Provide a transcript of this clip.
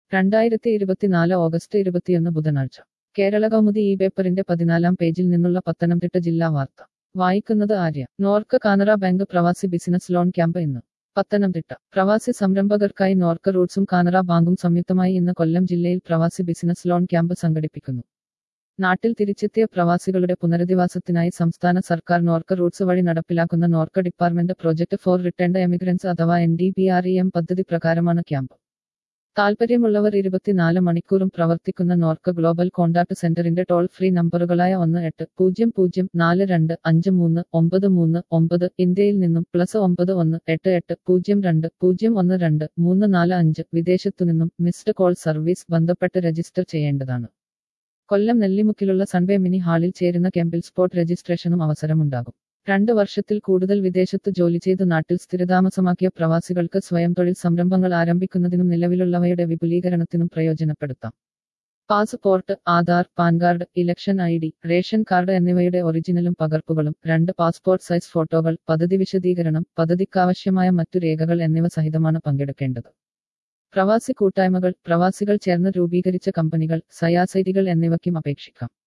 രണ്ടായിരത്തി ഇരുപത്തിനാല് ഓഗസ്റ്റ് ഇരുപത്തിയൊന്ന് ബുധനാഴ്ച കേരള കൗമുദി ഈ പേപ്പറിന്റെ പതിനാലാം പേജിൽ നിന്നുള്ള പത്തനംതിട്ട ജില്ലാ വാർത്ത വായിക്കുന്നത് ആര്യ നോർക്ക് കാനറ ബാങ്ക് പ്രവാസി ബിസിനസ് ലോൺ ക്യാമ്പ് ഇന്ന് പത്തനംതിട്ട പ്രവാസി സംരംഭകർക്കായി നോർക്ക് റൂട്ട്സും കാനറ ബാങ്കും സംയുക്തമായി ഇന്ന് കൊല്ലം ജില്ലയിൽ പ്രവാസി ബിസിനസ് ലോൺ ക്യാമ്പ് സംഘടിപ്പിക്കുന്നു നാട്ടിൽ തിരിച്ചെത്തിയ പ്രവാസികളുടെ പുനരധിവാസത്തിനായി സംസ്ഥാന സർക്കാർ നോർക്ക് റൂട്ട്സ് വഴി നടപ്പിലാക്കുന്ന Norka department project for returned emigrants അഥവാ N D B R E M പദ്ധതി പ്രകാരമാണ് ക്യാമ്പ് താൽപര്യമുള്ളവർ ഇരുപത്തിനാല് മണിക്കൂറും പ്രവർത്തിക്കുന്ന നോർക്ക് ഗ്ലോബൽ കോണ്ടാക്ട് സെന്ററിന്റെ ടോൾ ഫ്രീ നമ്പറുകളായ ഒന്ന് എട്ട് പൂജ്യം പൂജ്യം നാല് രണ്ട് അഞ്ച് മൂന്ന് ഒമ്പത് മൂന്ന് ഒമ്പത് ഇന്ത്യയിൽ നിന്നും പ്ലസ് ഒമ്പത് ഒന്ന് എട്ട് എട്ട് പൂജ്യം രണ്ട് പൂജ്യം ഒന്ന് രണ്ട് മൂന്ന് നാല് അഞ്ച് വിദേശത്തു നിന്നും മിസ്ഡ് കോൾ സർവീസ് ബന്ധപ്പെട്ട് രജിസ്റ്റർ ചെയ്യേണ്ടതാണ് കൊല്ലം നെല്ലിമുക്കിലുള്ള സൺവേ മിനി ഹാളിൽ ചേരുന്ന ക്യാമ്പിൽ സ്പോട്ട് രജിസ്ട്രേഷനും അവസരമുണ്ടാകും രണ്ട് വർഷത്തിൽ കൂടുതൽ വിദേശത്ത് ജോലി ചെയ്ത് നാട്ടിൽ സ്ഥിരതാമസമാക്കിയ പ്രവാസികൾക്ക് സ്വയം തൊഴിൽ സംരംഭങ്ങൾ ആരംഭിക്കുന്നതിനും നിലവിലുള്ളവയുടെ വിപുലീകരണത്തിനും പ്രയോജനപ്പെടുത്താം passport Aadhaar PAN card election I D ration card എന്നിവയുടെ ഒറിജിനലും പകർപ്പുകളും രണ്ട് പാസ്പോർട്ട് സൈസ് ഫോട്ടോകൾ പദ്ധതി വിശദീകരണം പദ്ധതിക്കാവശ്യമായ മറ്റു രേഖകൾ എന്നിവ സഹിതമാണ് പങ്കെടുക്കേണ്ടത് പ്രവാസി കൂട്ടായ്മകൾ പ്രവാസികൾ ചേർന്ന് രൂപീകരിച്ച കമ്പനികൾ സയാസൈറ്റികൾ എന്നിവയ്ക്കും അപേക്ഷിക്കാം